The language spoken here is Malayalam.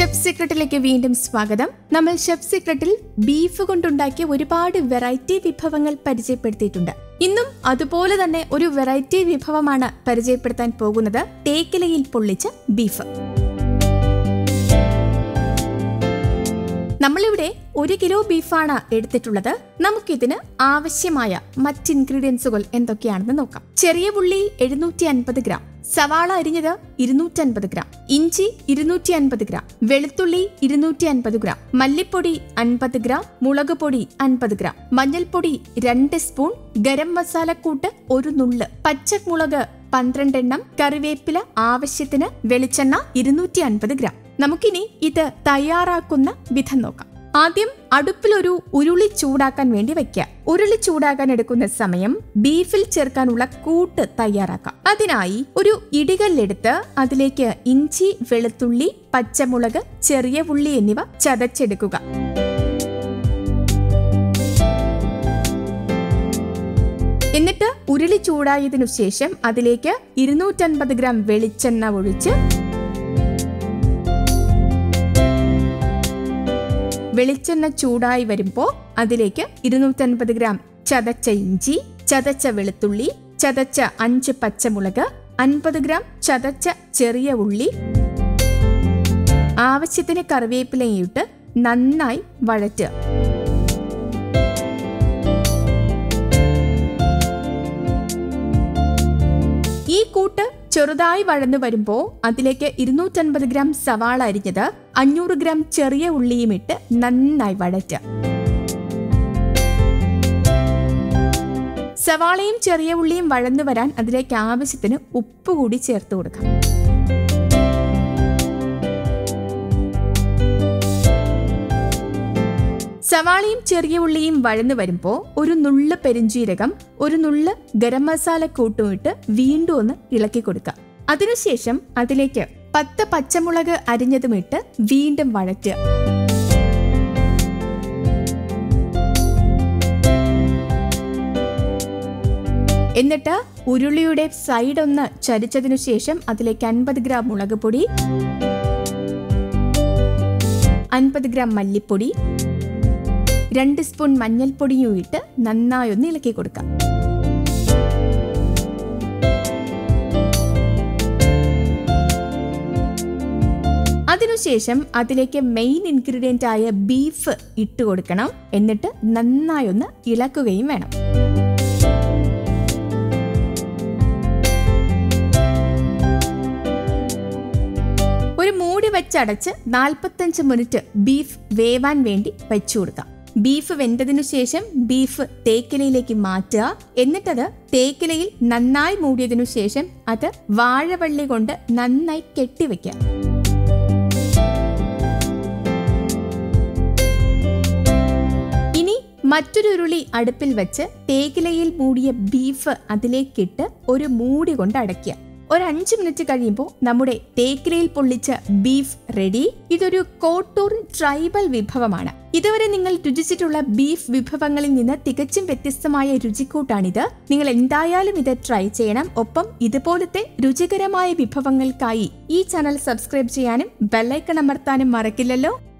ഷെഫ് സീക്രട്ടിലേക്ക് വീണ്ടും സ്വാഗതം നമ്മൾ ഷെഫ് സീക്രട്ടിൽ ബീഫ് കൊണ്ടുണ്ടാക്കിയ ഒരുപാട് വെറൈറ്റി വിഭവങ്ങൾ പരിചയപ്പെടുത്തിയിട്ടുണ്ട് ഇന്നും അതുപോലെ തന്നെ ഒരു വെറൈറ്റി വിഭവമാണ് പരിചയപ്പെടുത്താൻ പോകുന്നത് തേക്കിലയിൽ പൊള്ളിച്ച ബീഫ് നമ്മളിവിടെ ഒരു കിലോ ബീഫാണ് എടുത്തിട്ടുള്ളത് നമുക്കിതിന് ആവശ്യമായ മറ്റ് ഇൻഗ്രീഡിയൻസുകൾ എന്തൊക്കെയാണെന്ന് നോക്കാം ചെറിയ ഉള്ളി എഴുന്നൂറ്റി അൻപത് ഗ്രാം സവാള അരിഞ്ഞത് ഇരുന്നൂറ്റി അൻപത് ഗ്രാം ഇഞ്ചി ഇരുന്നൂറ്റി അൻപത് ഗ്രാം വെളുത്തുള്ളി ഇരുന്നൂറ്റി അൻപത് ഗ്രാം മല്ലിപ്പൊടി അൻപത് ഗ്രാം മുളക് പൊടി അൻപത് ഗ്രാം മഞ്ഞൾപ്പൊടി രണ്ട് സ്പൂൺ ഗരം മസാലക്കൂട്ട് ഒരു നുള്ള് പച്ചമുളക് പന്ത്രണ്ടെണ്ണം കറിവേപ്പില ആവശ്യത്തിന് വെളിച്ചെണ്ണ ഇരുന്നൂറ്റി അൻപത് ഗ്രാം നമുക്കിനി ഇത് തയ്യാറാക്കുന്ന വിധം നോക്കാം ആദ്യം അടുപ്പിലൊരു ഉരുളി ചൂടാക്കാൻ വേണ്ടി വെക്കുക ഉരുളി ചൂടാക്കാൻ എടുക്കുന്ന സമയം ബീഫിൽ ചേർക്കാനുള്ള കൂട്ട് തയ്യാറാക്കാം അതിനായി ഒരു ഇടികല്ലെടുത്ത് അതിലേക്ക് ഇഞ്ചി വെളുത്തുള്ളി പച്ചമുളക് ചെറിയ ഉള്ളി എന്നിവ ചതച്ചെടുക്കുക എന്നിട്ട് ഉരുളി ചൂടായതിനു ശേഷം അതിലേക്ക് ഇരുന്നൂറ്റൻപത് ഗ്രാം വെളിച്ചെണ്ണ ഒഴിച്ച് വെളിച്ചെണ്ണ ചൂടായി വരുമ്പോൾ അതിലേക്ക് ഇരുന്നൂറ്റൻപത് ഗ്രാം ചതച്ച ഇഞ്ചി ചതച്ച വെളുത്തുള്ളി ചതച്ച അഞ്ച് പച്ചമുളക് അൻപത് ഗ്രാം ചതച്ച ചെറിയ ഉള്ളി ആവശ്യത്തിന് കറിവേപ്പിലയും ഇട്ട് നന്നായി വഴറ്റുക ഈ കൂട്ട് ചെറുതായി വഴന്നു വരുമ്പോൾ അതിലേക്ക് ഇരുന്നൂറ്റൻപത് ഗ്രാം സവാള അരിഞ്ഞത് അഞ്ഞൂറ് ഗ്രാം ചെറിയ ഉള്ളിയും ഇട്ട് നന്നായി വഴറ്റുക സവാളയും ചെറിയ ഉള്ളിയും വഴന്നു വരാൻ അതിലേക്ക് ആവശ്യത്തിന് ഉപ്പ് കൂടി ചേർത്ത് കൊടുക്കാം സവാളയും ചെറിയ ഉള്ളിയും വഴന്നു വരുമ്പോൾ ഒരു നുള്ള് പെരിഞ്ചീരകം ഒരു നുള്ള് ഗരം മസാല കൂട്ടും ഇട്ട് വീണ്ടും ഒന്ന് ഇളക്കി കൊടുക്കുക അതിനുശേഷം അതിലേക്ക് പത്ത് പച്ചമുളക് അരിഞ്ഞതും ഇട്ട് വീണ്ടും വഴറ്റുക എന്നിട്ട് ഉരുളിയുടെ സൈഡ് ഒന്ന് ചരിച്ചതിനു ശേഷം അതിലേക്ക് അൻപത് ഗ്രാം മുളക് പൊടി അൻപത് ഗ്രാം മല്ലിപ്പൊടി രണ്ട് സ്പൂൺ മഞ്ഞൾപ്പൊടിയും ഇട്ട് നന്നായി ഒന്ന് ഇളക്കി കൊടുക്കാം അതിനുശേഷം അതിലേക്ക് മെയിൻ ഇൻഗ്രീഡിയന്റ് ആയ ബീഫ് ഇട്ട് കൊടുക്കണം എന്നിട്ട് നന്നായി ഒന്ന് ഇളക്കുകയും വേണം ഒരു മൂടി വെച്ചടച്ച് നാൽപ്പത്തഞ്ച് മിനിറ്റ് ബീഫ് വേവാൻ വേണ്ടി വെച്ചു കൊടുക്കാം ബീഫ് വെന്തതിനു ശേഷം ബീഫ് തേക്കിലയിലേക്ക് മാറ്റുക എന്നിട്ടത് തേക്കിലയിൽ നന്നായി മൂടിയതിനു ശേഷം അത് വാഴവള്ളി കൊണ്ട് നന്നായി കെട്ടിവെക്കുക ഇനി മറ്റൊരു ഉരുളി അടുപ്പിൽ വെച്ച് തേക്കിലയിൽ മൂടിയ ബീഫ് അതിലേക്കിട്ട് ഒരു മൂടി കൊണ്ട് അടയ്ക്കുക ഒരു അഞ്ച് മിനിറ്റ് കഴിയുമ്പോൾ നമ്മുടെ തേക്കിലയിൽ പൊള്ളിച്ച ബീഫ് റെഡി ഇതൊരു കോട്ടൂർ ട്രൈബൽ വിഭവമാണ് ഇതുവരെ നിങ്ങൾ രുചിച്ചിട്ടുള്ള ബീഫ് വിഭവങ്ങളിൽ നിന്ന് തികച്ചും വ്യത്യസ്തമായ രുചിക്കൂട്ടാണിത് നിങ്ങൾ എന്തായാലും ഇത് ട്രൈ ചെയ്യണം ഒപ്പം ഇതുപോലത്തെ രുചികരമായ വിഭവങ്ങൾക്കായി ഈ ചാനൽ സബ്സ്ക്രൈബ് ചെയ്യാനും ബെല്ലൈക്കൺ അമർത്താനും മറക്കില്ലല്ലോ